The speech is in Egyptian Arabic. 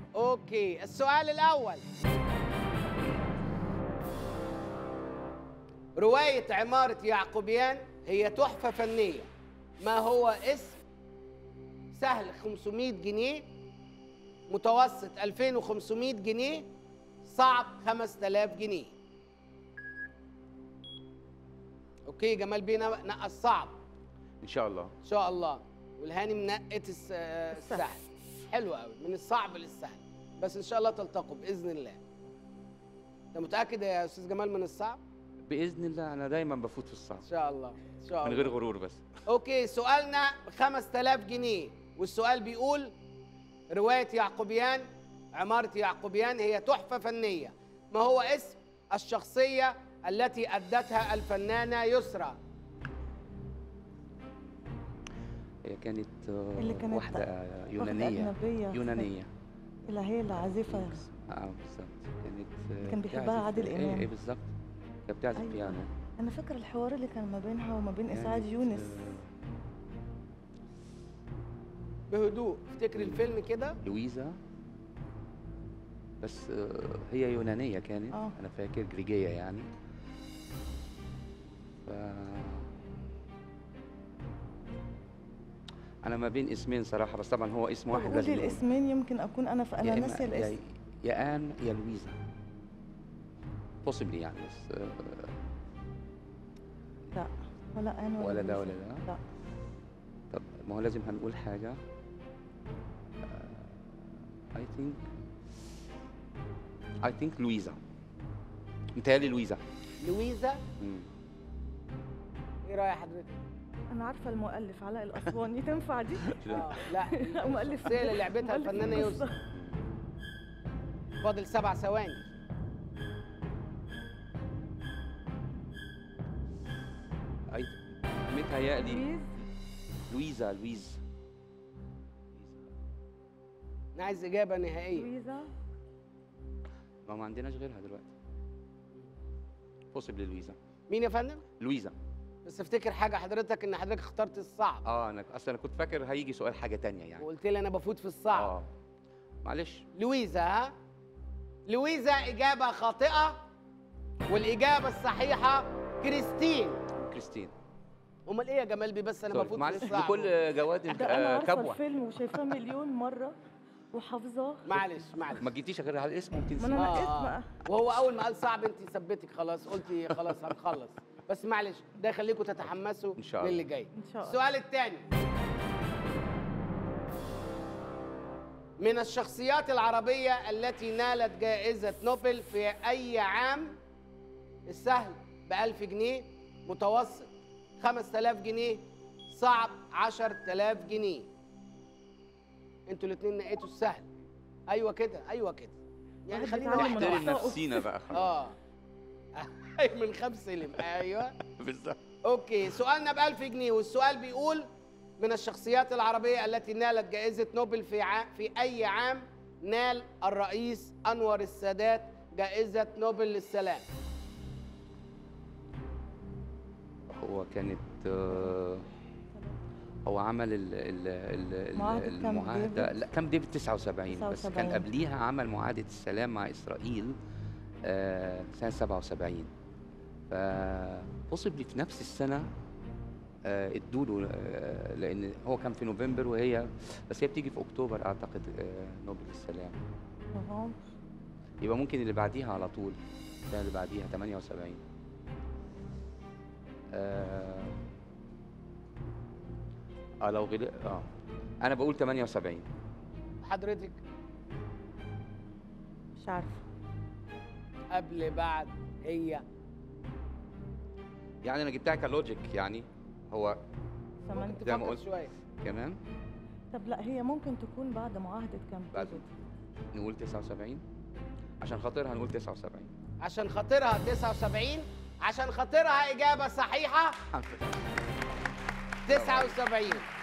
اوكي السؤال الاول روايه عماره يعقوبيان هي تحفه فنيه ما هو اسم سهل 500 جنيه متوسط 2500 جنيه صعب 5000 جنيه اوكي جمال بيه نقى الصعب ان شاء الله ان شاء الله والهاني منقت الس- آه، السهل حلو قوي من الصعب للسهل بس ان شاء الله تلتقوا باذن الله انت متاكد يا استاذ جمال من الصعب باذن الله انا دايما بفوت في الصعب ان شاء الله ان شاء من الله غير غرور بس اوكي سؤالنا ب 5000 جنيه والسؤال بيقول روايه يعقوبيان عماره يعقوبيان هي تحفه فنيه ما هو اسم الشخصيه التي ادتها الفنانه يسرى هي كانت آه، اللي كانت واحده واحدة يونانيه أجنبية. يونانيه اللي هي العازفة اه بالظبط كانت آه، كان بيحبها بتعزف- عادل ايه إمام. ايه بالظبط كانت بتعزف أيوة. بيانو أنا فاكرة الحوار اللي كان ما بينها وما بين إسعاد كانت، يونس آه، بهدوء افتكري الفيلم كده لويزا بس آه، هي يونانيه كانت آه. انا فاكر جريجيه يعني ف انا ما بين اسمين صراحه بس طبعا هو اسم طب واحد قولي لازم نقول. الاسمين يمكن أكون أنا ف... يا أنا إما ناسية يا, الاسم يا ان يا لويزا بوسيبلي يعني بس آه، لا ولا أنا ولا ده لويزا. ولا ده لا طب ما هو لازم هنقول حاجة اي ثينك اي ثينك لويزا متهيألي لويزا لويزا مم. ايه راي حضرتك أنا عارفة المؤلف علاء الأسواني تنفع دي آه لا مؤلف الشخصيه اللي لعبتها مؤلف الفنانه القصة. يسرى فاضل سبع ثواني اي متهيألي لويز لويزا لويز انا عايز اجابه نهائيه لويزا ما ما عندناش غيرها دلوقتي بوسيبلي لويزا مين يا فندم لويزا بس افتكر حاجه حضرتك ان حضرتك اخترت الصعب اه انا اصل انا كنت فاكر هيجي سؤال حاجة تانية يعني وقلت لي انا بفوت في الصعب اه معلش لويزا ها لويزا اجابه خاطئه والاجابه الصحيحه كريستين كريستين امال ايه يا جمال بيه بس انا سوري. بفوت في معلش الصعب بكل جواد ده أنا آه، عارفة كبوة الفيلم وشايفاه مليون مرة وحافظاه معلش معلش ما جيتيش غير على الاسم ما وتنسي أنا آه، نقيت آه. بقى وهو اول ما قال صعب انت ثبتك خلاص قلتي خلاص هنخلص بس معلش ده يخليكم تتحمسوا إن شاء الله. للي جاي إن شاء الله السؤال الثاني من الشخصيات العربية التي نالت جائزة نوبل في أي عام السهل بألف جنيه متوسط خمس تلاف جنيه صعب عشر تلاف جنيه انتوا الاتنين نقيتوا السهل ايوه كده ايوه كده يعني واحد خلينا بيتعلم واحدة من نحترم واحدة. أخطائه. نفسينا بقى خلاص اه أي من خمس سلم ايوه بالظبط اوكي سؤالنا ب 1000 جنيه والسؤال بيقول من الشخصيات العربية التي نالت جائزة نوبل في ع... في أي عام نال الرئيس أنور السادات جائزة نوبل للسلام هو كانت آه، هو عمل ال ال ال معاهدة ال- كامب المعاهدة ديفيد. لا كام ديفيد 79 بس كان 79. قبليها عمل معاهدة السلام مع إسرائيل آه، سنة 77 ف possibly في نفس السنة آه، ادوا له آه، لأن هو كان في نوفمبر وهي بس هي بتيجي في أكتوبر أعتقد آه، نوبل السلام أهو. يبقى ممكن اللي بعديها على طول السنة اللي بعديها 78 آه اه لو غلق اه انا بقول 78 حضرتك مش عارفة قبل بعد هي يعني انا جبتها كلوجيك يعني هو ثمانية ممكن زي ما تفكر قلت. شوية كمان طب لا هي ممكن تكون بعد معاهدة كامب بعد ديفيد نقول 79 عشان خاطرها نقول 79 عشان خاطرها 79 عشان خاطرها إجابة صحيحة الحمد لله 79